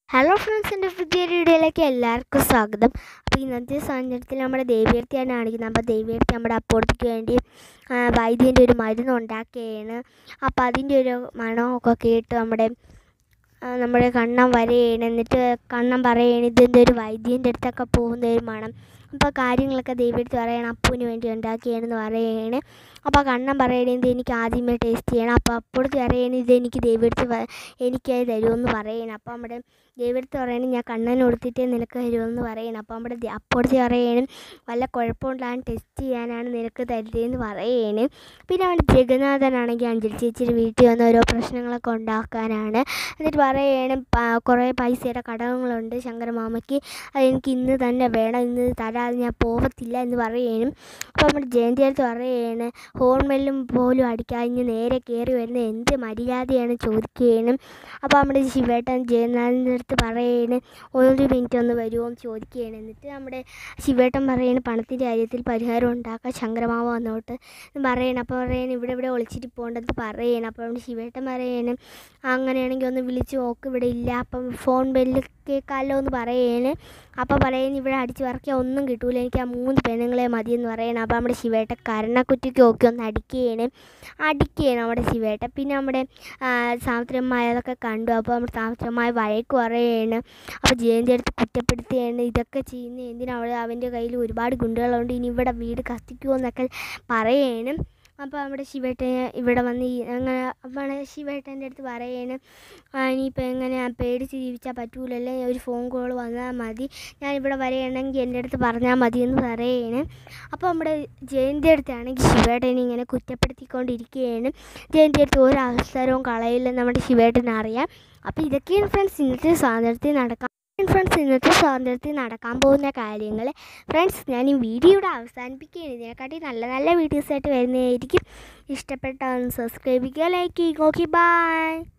hello friends എൻ്റെ പുതിയ വീഡിയോയിലേക്ക് എല്ലാവർക്കും സ്വാഗതം അപ്പോൾ ഇന്നത്തെ സാഹചര്യത്തിൽ നമ്മുടെ ദേവിയർത്തിയാണ് കാണിക്കുന്നത് അപ്പോൾ ദേവിയർത്തി നമ്മുടെ അപ്പോഴത്തേക്ക് വേണ്ടി ആ, വൈദ്യൻ്റെ ഒരു മരുന്ന് ഉണ്ടാക്കുകയാണ് അപ്പോൾ അതിൻ്റെ ഒരു മണമൊക്കെ കേട്ട് നമ്മുടെ ആ, നമ്മുടെ കണ്ണം വരെയാണ് എന്നിട്ട് കണ്ണം പറയുകയാണ് ഇതെന്തൊരു ഒരു വൈദ്യൻ്റെ അടുത്തൊക്കെ പോകുന്ന ഒരു മണം അപ്പോൾ കാര്യങ്ങളൊക്കെ ദേവിയെടുത്ത് പറയണം അപ്പൂന് വേണ്ടി ഉണ്ടാക്കിയാണെന്ന് പറയുകയാണ് അപ്പോൾ കണ്ണം പറയണത് ഇത് എനിക്ക് ആദ്യമേ ടേസ്റ്റ് ചെയ്യണം അപ്പോൾ അപ്പോഴത്തെ പറയണത് ഇത് എനിക്ക് ദേവിയെടുത്ത് എനിക്കത് തരുമെന്ന് പറയണം അപ്പോൾ നമ്മുടെ ദേവിയെടുത്ത് പറയണം ഞാൻ കണ്ണന് കൊടുത്തിട്ടേ നിനക്ക് തരുമെന്ന് പറയണം അപ്പോൾ നമ്മുടെ ദേ- അപ്പോഴത്തെ പറയണം വല്ല കുഴപ്പമുണ്ടാകാൻ ടെസ്റ്റ് ചെയ്യാനാണ് നിനക്ക് തരുന്നതെന്ന് പറയണ് പിന്നെ അവിടെ ജഗന്നാഥനാണെങ്കിൽ അഞ്ജലി ചേച്ചിയുടെ വീട്ടിൽ വന്ന് ഓരോ പ്രശ്നങ്ങളൊക്കെ ഉണ്ടാക്കാനാണ് എന്നിട്ട് പറയണം പ- കുറേ പൈസയുടെ കടങ്ങളുണ്ട് ശങ്കരമാമയ്ക്ക് അതെനിക്ക് ഇന്ന് തന്നെ വേണം ഇന്ന് തരാതെ ഞാൻ പോകത്തില്ല എന്ന് പറയണം അപ്പോൾ നമ്മുടെ ജയന്തി അടുത്ത് പറയാണ് ഹോൺമെല്ലും പോലും അടിക്കാഞ്ഞ് നേരെ കയറി വരുന്ന എന്ത് മര്യാദയാണ് ചോദിക്കുകയാണ് അപ്പോൾ നമ്മുടെ ശിവേട്ടൻ ജയനാഥിൻ്റെ അടുത്ത് പറയാണ് ഒരു മിനിറ്റ് ഒന്ന് വരുമോ എന്ന് ചോദിക്കുകയാണ് എന്നിട്ട് നമ്മുടെ ശിവേട്ടൻ പറയാണ് പണത്തിൻ്റെ കാര്യത്തിൽ പരിഹാരം ഉണ്ടാക്കാൻ ശങ്കരമാമ വന്നോട്ട് എന്ന് പറയണം അപ്പോൾ പറയണം ഇവിടെ ഇവിടെ ഒളിച്ചിട്ട് പോകേണ്ടത് പറയണം അപ്പോൾ നമ്മുടെ ശിവേട്ടൻ പറയണം അങ്ങനെയാണെങ്കിൽ ഒന്ന് വിളിച്ച് നോക്ക് ഇവിടെ ഇല്ല അപ്പം ഫോൺ ബെല്ല് കേൾക്കാമല്ലോ എന്ന് പറയാണ് അപ്പോൾ പറയുന്നു ഇവിടെ അടിച്ച് പറക്കിയാൽ ഒന്നും കിട്ടൂല എനിക്ക് ആ മൂന്ന് പെണ്ണുങ്ങളെ മതിയെന്ന് പറയണം അപ്പോൾ നമ്മുടെ ശിവേട്ട കരണക്കുറ്റിക്ക് ഒക്കെ ഒന്ന് അടിക്കുകയാണ് അടിക്കുകയാണ് നമ്മുടെ ശിവേട്ട പിന്നെ നമ്മുടെ സാവിത്രമായ അതൊക്കെ കണ്ടു അപ്പോൾ നമ്മുടെ സാവിത്രമായ വഴക്ക് പറയുകയാണ് അപ്പോൾ ജയന്തി അടുത്ത് കുറ്റപ്പെടുത്തുകയാണ് ഇതൊക്കെ ചെയ്യുന്ന എന്തിനാ അവിടെ അവൻ്റെ കയ്യിൽ ഒരുപാട് ഗുണ്ടുകളുണ്ട് ഇനി ഇവിടെ വീട് കത്തിക്കുമോ എന്നൊക്കെ പറയുകയാണ് അപ്പോൾ നമ്മുടെ ശിവേട്ടൻ ഇവിടെ വന്ന് ഈ അങ്ങനെ അപ്പോൾ ശിവേട്ടൻ്റെ അടുത്ത് പറയാണ് "ആ, ഇനിയിപ്പോൾ എങ്ങനെ പേടിച്ച് ജീവിച്ചാൽ പറ്റൂലല്ലേ ഒരു ഫോൺ കോൾ വന്നാൽ മതി ഞാൻ ഇവിടെ വരികയാണെങ്കിൽ എൻ്റെ അടുത്ത് പറഞ്ഞാൽ മതി എന്ന് പറയാണ് അപ്പോൾ നമ്മുടെ ജയന്തി അടുത്താണെങ്കിൽ ശിവേട്ടനെ ഇങ്ങനെ കുറ്റപ്പെടുത്തിക്കൊണ്ടിരിക്കുകയാണ് ജയന്തി അടുത്ത് ഒരു അവസരവും കളയില്ലെന്ന് നമ്മുടെ ശിവേട്ടന് അറിയാം അപ്പോൾ ഇതൊക്കെയാണ് ഫ്രണ്ട്സ് ഇന്നത്തെ സ്വാതന്ത്ര്യത്തിൽ നടക്കാൻ ഫ്രണ്ട്സ് ഇന്നത്തെ സ്വാതന്ത്ര്യത്തിൽ നടക്കാൻ പോകുന്ന കാര്യങ്ങൾ ഫ്രണ്ട്സ് ഞാൻ ഈ വീഡിയോ ഇവിടെ അവസാനിപ്പിക്കുകയാണ് ഇതിനെക്കാട്ടി നല്ല നല്ല വീഡിയോസായിട്ട് വരുന്നതായിരിക്കും ഇഷ്ടപ്പെട്ടാൽ സബ്സ്ക്രൈബ് ചെയ്യുക ലൈക്ക് ചെയ്യുക ഓക്കെ ബൈ